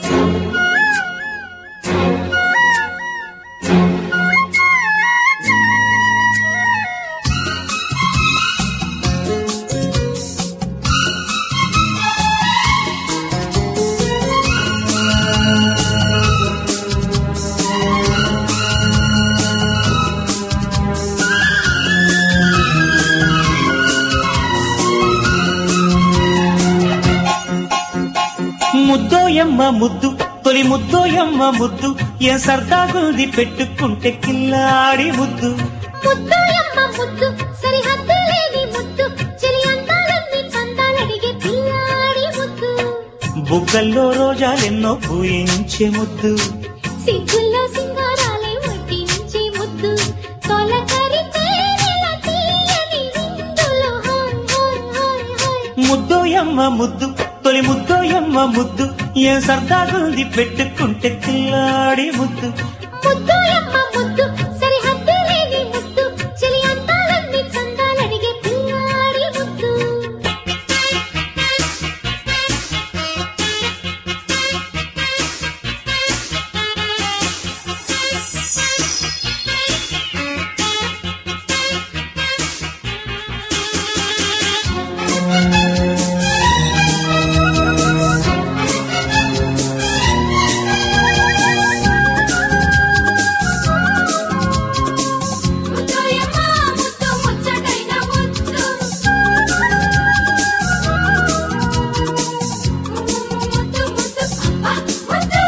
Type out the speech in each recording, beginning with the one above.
ముద్దోయమ్మ ముద్దు తొలి ముద్దోయమ్మ ముద్దు ఏ సర్దాగుంది పెట్టుకుంటే కిల్లాడి ముద్దు ముద్దోయమ్మ ముద్దు సరిహద్దు లేని ముద్దు చెలి అందాలన్నీ చందాలడిగే పిల్లాడి ముద్దు బుగ్గల్లో రోజాలెన్నో పూయించే ముద్దు సిగ్గుల్లో సింగారాలే వడ్డించే ముద్దు తొలకరి తేనెల తీయని విందులో హాయ్ హాయ్ హాయ్ హాయ్ ముద్దోయమ్మ ముద్దు తొలి ముద్దోయమ్మ ముద్దు ఏ సర్దాగుంది పెట్టుకుంటే కిల్లాడి ముద్దు ముద్దోయమ్మ ముద్దు సరిహద్దు లేని ముద్దు చెలి అందాలన్నీ చందాలడిగే పిల్లాడి ముద్దు ముద్దోయమ్మ ముద్దు ముచ్చటైన ముద్దు ముద్దు ముద్దు అబ్బా ముద్దు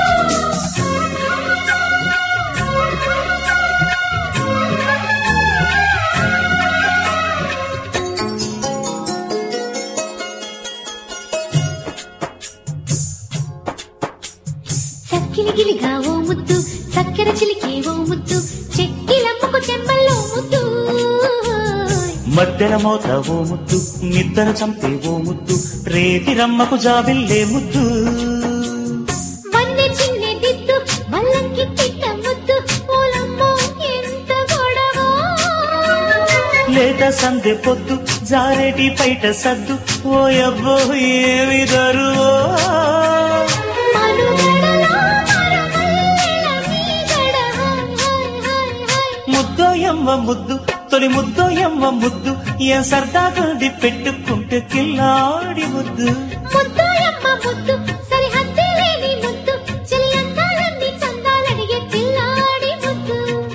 చక్కిలి గిలిగా ఓ ముద్దు చక్కెర చిలికే ఓ ముద్దు చెక్కిలమ్మకు చెంబల్లో ముద్దు మద్దెల మోత ఓ ముద్దు నిద్దర చంపే ఓ ముద్దు రేతి రమ్మకు జాబిల్లే ముద్దు వన్నె చిన్నె దిద్దు మల్లంకి పిట్ట ముద్దు ఓలమ్మో ఎంత గొడవో లేత సందె పొద్దు జారేటి పైట సద్దు ఓ అబ్బో ఏమి దరువో మనుగడలో మరుమల్లెల మీగడ హాయ్ హాయ్ హాయ్ హాయ్ ముద్దోయమ్మ ముద్దు తొలి ముద్దోయమ్మ ముద్దు ఏ సర్దాగుంది పెట్టుకుంటే కిల్లాడి ముద్దు ముద్దోయమ్మ ముద్దు సరిహద్దు లేని ముద్దు చెలి అందాలన్నీ చందాలడిగే పిల్లాడి ముద్దు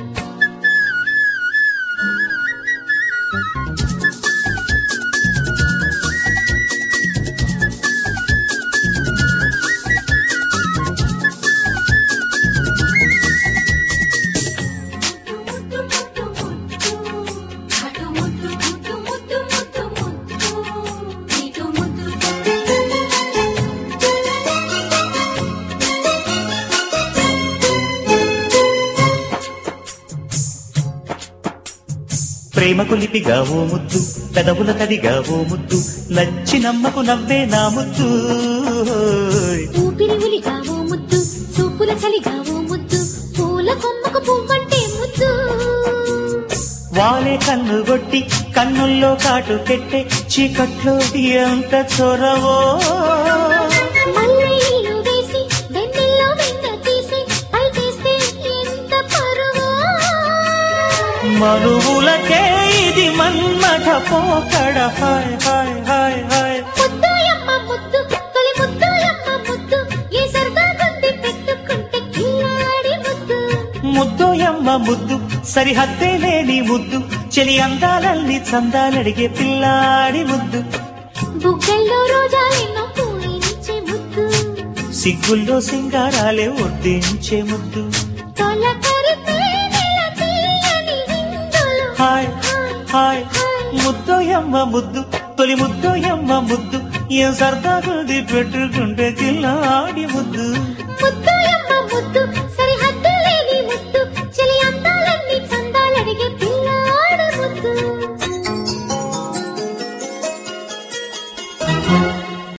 ప్రేమకు లిపిగా ఓ ముద్దు పెదవుల తడిగా ఓ ముద్దు నచ్చి నమ్మకు నవ్వే నా ముద్దు ఊపిరి ఉలిగా ఓ ముద్దు చూపుల చలిగా ఓ ముద్దు పూల కొమ్మకు పువ్వంటే ముద్దు వాలే కన్ను కొట్టి కన్నుల్లో కాటు పెట్టే చీకట్లో ఎంత చొరవో మల్లె ఇల్లు వేసి వెన్నెల్లో వెన్న తీసి పైకేస్తే ఎంత పరువో మనువులకే ఇది మన్మథ పోకడ హాయ్ హాయ్ హాయ్ హాయ్ ముద్దోయమ్మ ముద్దు తొలి ముద్దోయమ్మ ముద్దు ఏ సరదాగుంది పెట్టుకుంటే కిల్లాడి ముద్దు ముద్దోయమ్మ ముద్దు సరిహద్దే లేని ముద్దు చెలి అందాలల్ని చందాలడిగే పిల్లాడి ముద్దు బుగ్గల్లో రోజాలెన్నో పూయించే ముద్దు సిగ్గుల్లో సింగారాలే ఒడ్డించే ముద్దు తొలకరి తేనెల తీయని విందులు హాయ్ హాయ్ ముద్దోయమ్మ ముద్దు తొలి ముద్దోయమ్మ ముద్దు ఏ సరదాగుంది పెట్టుకుంటే కిల్లాడి ముద్దు ముద్దు